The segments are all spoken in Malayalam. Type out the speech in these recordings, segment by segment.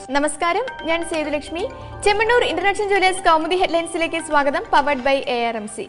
നമസ്കാരം ഞാൻ സേതുലക്ഷ്മി ചെമ്മണ്ണൂർ ഇന്റർനാഷണൽ ജ്വല്ലേഴ്സ് കൗമുദി ഹെഡ്ലൈൻസിലേക്ക് സ്വാഗതം powered by A R M C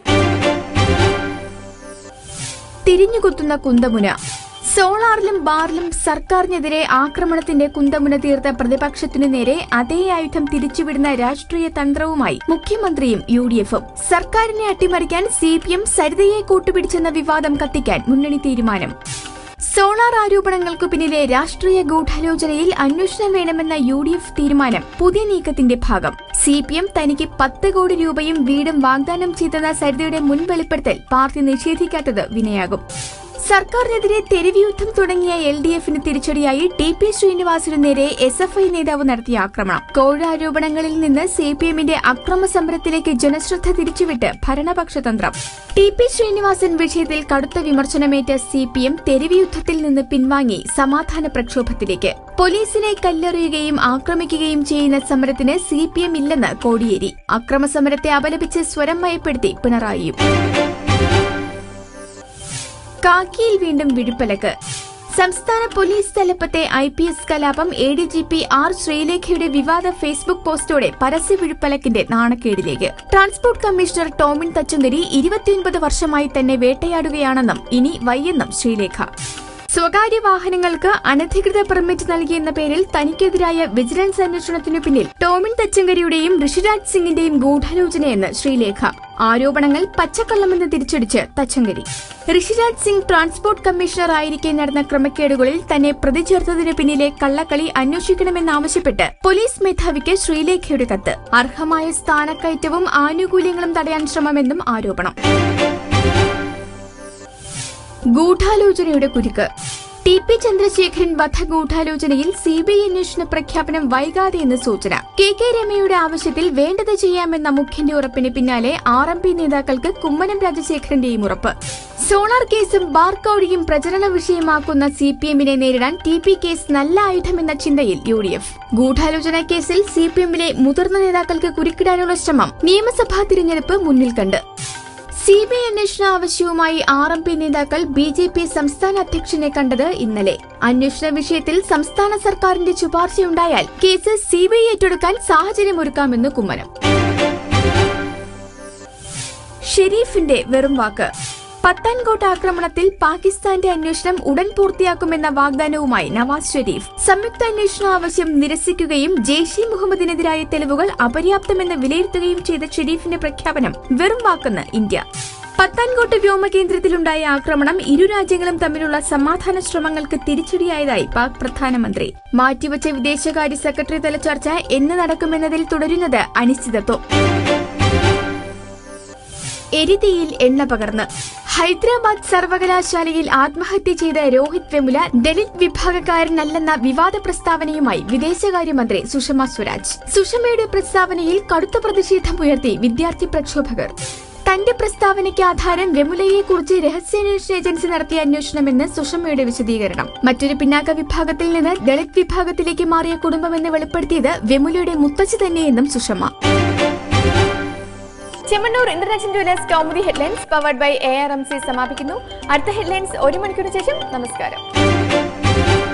തിരിഞ്ഞുകുത്തുന്ന കുന്തമുന സോളാറിലും ബാറിലും സർക്കാരിനെതിരെ ആക്രമണത്തിന്റെ കുന്തമുന തീർത്ത പ്രതിപക്ഷത്തിനു നേരെ അതേ ആയുധം തിരിച്ചുവിടുന്ന രാഷ്ട്രീയ തന്ത്രവുമായി മുഖ്യമന്ത്രിയും യു ഡി എഫും സർക്കാരിനെ അട്ടിമറിക്കാൻ സി പി എം സരിതയെ കൂട്ടുപിടിച്ചെന്ന വിവാദം കത്തിക്കാൻ മുന്നണി തീരുമാനം സോളാർ ആരോപണങ്ങൾക്കു പിന്നിലെ രാഷ്ട്രീയ ഗൂഢാലോചനയിൽ അന്വേഷണം വേണമെന്ന യു ഡി എഫ് തീരുമാനം പുതിയ നീക്കത്തിന്റെ ഭാഗം സി പി എം തനിക്ക് പത്ത് കോടി രൂപയും വീടും വാഗ്ദാനം ചെയ്തെന്ന സരിതയുടെ മുൻ വെളിപ്പെടുത്തൽ പാർട്ടി നിഷേധിക്കാത്തത് വിനയാകും സർക്കാരിനെതിരെ തെരുവുയുദ്ധം തുടങ്ങിയ എൽ ഡി എഫിന് തിരിച്ചടിയായി ടി പി ശ്രീനിവാസിനു നേരെ എസ് എഫ് ഐ നേതാവ് നടത്തിയ ആക്രമണം കോഴ ആരോപണങ്ങളിൽ നിന്ന് സി പി എമ്മിന്റെ അക്രമ സമരത്തിലേക്ക് ജനശ്രദ്ധ തിരിച്ചുവിട്ട് ഭരണപക്ഷതന്ത്രം ടി പി ശ്രീനിവാസൻ വിഷയത്തിൽ കടുത്ത വിമർശനമേറ്റ സി പി എം തെരുവുയുദ്ധത്തിൽ നിന്ന് പിൻവാങ്ങി സമാധാന പ്രക്ഷോഭത്തിലേക്ക് പോലീസിനെ കല്ലെറിയുകയും ആക്രമിക്കുകയും ചെയ്യുന്ന സമരത്തിന് സി പി എം ഇല്ലെന്ന് കോടിയേരി അക്രമ സമരത്തെ അപലപിച്ച് സ്വരം മയപ്പെടുത്തി പിണറായിയും കാക്കിയിൽ വീണ്ടും വിഴുപ്പലക്ക് സംസ്ഥാന പോലീസ് തലപ്പത്തെ ഐ പി എസ് കലാപം A D G P R ശ്രീലേഖയുടെ വിവാദ ഫേസ്ബുക്ക് പോസ്റ്റോടെ പരസ്യ വിഴുപ്പലക്കിന്റെ നാണക്കേടിലേക്ക് ട്രാൻസ്പോർട്ട് കമ്മീഷണർ ടോമിൻ തച്ചുങ്കരി ഇരുപത്തിയൊൻപത് വർഷമായി തന്നെ വേട്ടയാടുകയാണെന്നും ഇനി വയ്യെന്നും ശ്രീലേഖ സ്വകാര്യ വാഹനങ്ങൾക്ക് അനധികൃത പെർമിറ്റ് നൽകിയെന്ന പേരിൽ തനിക്കെതിരായ വിജിലൻസ് അന്വേഷണത്തിനു പിന്നിൽ ടോമിൻ തച്ചങ്കരിയുടെയും ഋഷിരാജ് സിംഗിന്റെയും ഗൂഢാലോചനയെന്ന് ശ്രീലേഖ ആരോപണങ്ങൾ പച്ചക്കള്ളമെന്ന് തിരിച്ചടിച്ച് തച്ചങ്കരി ഋഷിരാജ് സിംഗ് ട്രാൻസ്പോർട്ട് കമ്മീഷണർ ആയിരിക്കെ നടന്ന ക്രമക്കേടുകളിൽ തന്നെ പ്രതി ചേർത്തതിന് പിന്നിലെ കള്ളക്കളി അന്വേഷിക്കണമെന്നാവശ്യപ്പെട്ട് പോലീസ് മേധാവിക്ക് ശ്രീലേഖയുടെ കത്ത് അർഹമായ സ്ഥാനക്കയറ്റവും ആനുകൂല്യങ്ങളും തടയാൻ ശ്രമമെന്നും ആരോപണം ഗൂഢാലോചനയുടെ കുരുക്ക് ടി പി ചന്ദ്രശേഖരൻ വധഗൂഢാലോചനയിൽ സി ബി ഐ അന്വേഷണ പ്രഖ്യാപനം വൈകാതെയെന്ന് സൂചന കെ കെ രമയുടെ ആവശ്യത്തിൽ വേണ്ടത് ചെയ്യാമെന്ന മുഖ്യന്റെ ഉറപ്പിന് പിന്നാലെ ആർ എം പി നേതാക്കൾക്ക് കുമ്മനം രാജശേഖരന്റെയും ഉറപ്പ് സോളാർ കേസും ബാർക്കൌടിയും പ്രചരണ വിഷയമാക്കുന്ന സി പി എമ്മിനെ നേരിടാൻ ടി പി കേസ് നല്ല ആയുധമെന്ന ചിന്തയിൽ യു ഡി എഫ് ഗൂഢാലോചന കേസിൽ സി പി എമ്മിലെ മുതിർന്ന നേതാക്കൾക്ക് കുരുക്കിടാനുള്ള ശ്രമം നിയമസഭാ തിരഞ്ഞെടുപ്പ് മുന്നിൽ കണ്ട് സി ബി ഐ അന്വേഷണ ആവശ്യവുമായി ആർ എം പി നേതാക്കൾ ബി ജെ പി സംസ്ഥാന അധ്യക്ഷനെ കണ്ടത് ഇന്നലെ അന്വേഷണ വിഷയത്തിൽ സംസ്ഥാന സർക്കാരിന്റെ ശുപാർശയുണ്ടായാൽ കേസ് സി ബി ഐ ഏറ്റെടുക്കാൻ സാഹചര്യമൊരുക്കാമെന്ന് കുമ്മനം ഷെരീഫിന്റെ വെറും വാക്ക് പത്താൻകോട്ട് ആക്രമണത്തിൽ പാകിസ്ഥാന്റെ അന്വേഷണം ഉടൻ പൂർത്തിയാക്കുമെന്ന വാഗ്ദാനവുമായി നവാസ് ഷെരീഫ് സംയുക്ത അന്വേഷണ ആവശ്യം നിരസിക്കുകയും ജെയ്ഷെ മുഹമ്മദിനെതിരായ തെളിവുകൾ അപര്യാപ്തമെന്ന് വിലയിരുത്തുകയും ചെയ്ത ഷെരീഫിന്റെ പ്രഖ്യാപനം വെറും വാക്കെന്ന് ഇന്ത്യ പത്താൻകോട്ട് വ്യോമകേന്ദ്രത്തിലുണ്ടായ ആക്രമണം ഇരു രാജ്യങ്ങളും തമ്മിലുള്ള സമാധാന ശ്രമങ്ങൾക്ക് തിരിച്ചടിയായതായി പാക് പ്രധാനമന്ത്രി മാറ്റിവച്ച വിദേശകാര്യ സെക്രട്ടറി തല ചർച്ച എന്ന് നടക്കുമെന്നതിൽ തുടരുന്നത് അനിശ്ചിതത്വം എരിതിയിൽ എണ്ണ പകർന്ന് ഹൈദരാബാദ് സർവകലാശാലയിൽ ആത്മഹത്യ ചെയ്ത രോഹിത് വെമുല ദളിത് വിഭാഗക്കാരനല്ലെന്ന വിവാദ പ്രസ്താവനയുമായി വിദേശകാര്യമന്ത്രി സുഷമ സ്വരാജ് സുഷമയുടെ പ്രസ്താവനയിൽ കടുത്ത പ്രതിഷേധമുയർത്തി വിദ്യാർത്ഥി പ്രക്ഷോഭകർ തന്റെ പ്രസ്താവനയ്ക്ക് ആധാരം വെമുലയെക്കുറിച്ച് രഹസ്യാന്വേഷണ ഏജൻസി നടത്തിയ അന്വേഷണമെന്ന് സുഷമയുടെ വിശദീകരണം മറ്റൊരു പിന്നാക്ക വിഭാഗത്തിൽ നിന്ന് ദളിത് വിഭാഗത്തിലേക്ക് മാറിയ കുടുംബമെന്ന് വെളിപ്പെടുത്തിയത് വെമുലയുടെ മുത്തച്ഛി തന്നെയെന്നും Sushama Chemmannur International Jewellers Kaumudi headlines powered by A R M C സമാപിക്കുന്നു അടുത്ത ഹെഡ്ലൈൻസ് ഒരു മണിക്കൂർ ശേഷം നമസ്കാരം